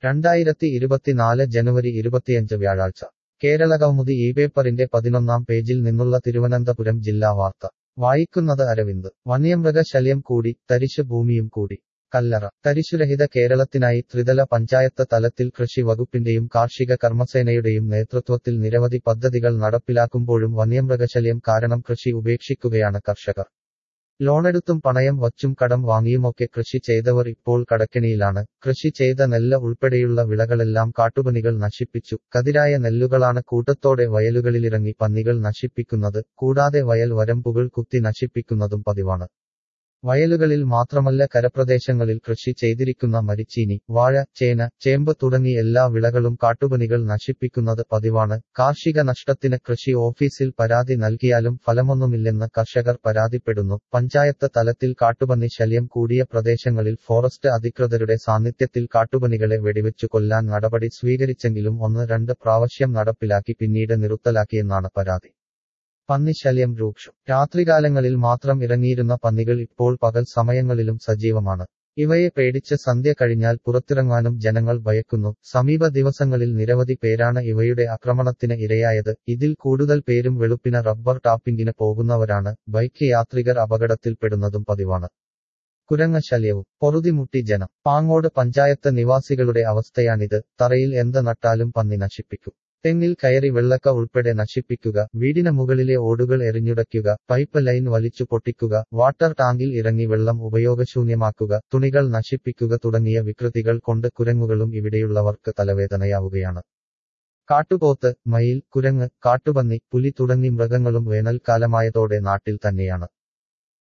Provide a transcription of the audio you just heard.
രണ്ടായിരത്തി ഇരുപത്തിനാല് ജനുവരി ഇരുപത്തിയഞ്ച് വ്യാഴാഴ്ച കേരളകൗമുദി ഈ പേപ്പറിന്റെ പതിനൊന്നാം പേജിൽ നിന്നുള്ള തിരുവനന്തപുരം ജില്ലാ വാർത്ത വായിക്കുന്നത് അരവിന്ദ് വന്യമൃഗശല്യം കൂടി തരിശ് ഭൂമിയും കൂടി കല്ലറ തരിശുരഹിത കേരളത്തിനായി ത്രിതല പഞ്ചായത്ത് തലത്തിൽ കൃഷി വകുപ്പിന്റെയും കാർഷിക കർമ്മസേനയുടെയും നേതൃത്വത്തിൽ നിരവധി പദ്ധതികൾ നടപ്പിലാക്കുമ്പോഴും വന്യമൃഗശല്യം കാരണം കൃഷി ഉപേക്ഷിക്കുകയാണ് കർഷകർ ലോണെടുത്തും പണയം വച്ചും കടം വാങ്ങിയുമൊക്കെ കൃഷി ചെയ്തവർ ഇപ്പോൾ കടക്കെണിയിലാണ് കൃഷി ചെയ്ത നെല്ല് ഉൾപ്പെടെയുള്ള വിളകളെല്ലാം കാട്ടുപന്നികൾ നശിപ്പിച്ചു കതിരായ നെല്ലുകളാണ് കൂട്ടത്തോടെ വയലുകളിലിറങ്ങി പന്നികൾ നശിപ്പിക്കുന്നത് കൂടാതെ വയൽ വരമ്പുകൾ കുത്തി നശിപ്പിക്കുന്നതും പതിവാണ് വയലുകളിൽ മാത്രമല്ല കരപ്രദേശങ്ങളിൽ കൃഷി ചെയ്തിരിക്കുന്ന മരിച്ചീനി വാഴ ചേന ചേമ്പ് തുടങ്ങി എല്ലാ വിളകളും കാട്ടുപനികൾ നശിപ്പിക്കുന്നത് പതിവാണ് കാർഷിക നഷ്ടത്തിന് കൃഷി ഓഫീസിൽ പരാതി നൽകിയാലും ഫലമൊന്നുമില്ലെന്ന് കർഷകർ പരാതിപ്പെടുന്നു പഞ്ചായത്ത് തലത്തിൽ കാട്ടുപന്നി ശല്യം കൂടിയ പ്രദേശങ്ങളിൽ ഫോറസ്റ്റ് അധികൃതരുടെ സാന്നിധ്യത്തിൽ കാട്ടുപനികളെ വെടിവെച്ചു കൊല്ലാൻ നടപടി സ്വീകരിച്ചെങ്കിലും ഒന്ന് രണ്ട് പ്രാവശ്യം നടപ്പിലാക്കി പിന്നീട് നിറുത്തലാക്കിയെന്നാണ് പരാതി പന്നിശല്യം രൂക്ഷം രാത്രികാലങ്ങളിൽ മാത്രം ഇറങ്ങിയിരുന്ന പന്നികൾ ഇപ്പോൾ പകൽ സമയങ്ങളിലും സജീവമാണ് ഇവയെ പേടിച്ച് സന്ധ്യ കഴിഞ്ഞാൽ പുറത്തിറങ്ങാനും ജനങ്ങൾ ഭയക്കുന്നു സമീപ ദിവസങ്ങളിൽ നിരവധി പേരാണ് ഇവയുടെ ആക്രമണത്തിന് ഇരയായത് ഇതിൽ കൂടുതൽ പേരും വെളുപ്പിന് റബ്ബർ ടാപ്പിംഗിന് പോകുന്നവരാണ് ബൈക്ക് യാത്രികർ അപകടത്തിൽപ്പെടുന്നതും പതിവാണ് കുരങ്ങ ശല്യവും പൊറുതിമുട്ടി ജനം പാങ്ങോട് പഞ്ചായത്ത് നിവാസികളുടെ അവസ്ഥയാണിത് തറയിൽ എന്ത് നട്ടാലും പന്നി നശിപ്പിക്കും തെങ്ങിൽ കയറി വെള്ളക്ക ഉൾപ്പെടെ നശിപ്പിക്കുക വീടിന് മുകളിലെ ഓടുകൾ എറിഞ്ഞുടയ്ക്കുക പൈപ്പ് ലൈൻ വലിച്ചു പൊട്ടിക്കുക വാട്ടർ ടാങ്കിൽ ഇറങ്ങി വെള്ളം ഉപയോഗശൂന്യമാക്കുക തുണികൾ നശിപ്പിക്കുക തുടങ്ങിയ വികൃതികൾ കൊണ്ട് കുരങ്ങുകളും ഇവിടെയുള്ളവർക്ക് തലവേദനയാവുകയാണ് കാട്ടുപോത്ത് മയിൽ കുരങ്ങ് കാട്ടുപന്നി പുലി തുടങ്ങി മൃഗങ്ങളും വേനൽക്കാലമായതോടെ നാട്ടിൽ തന്നെയാണ്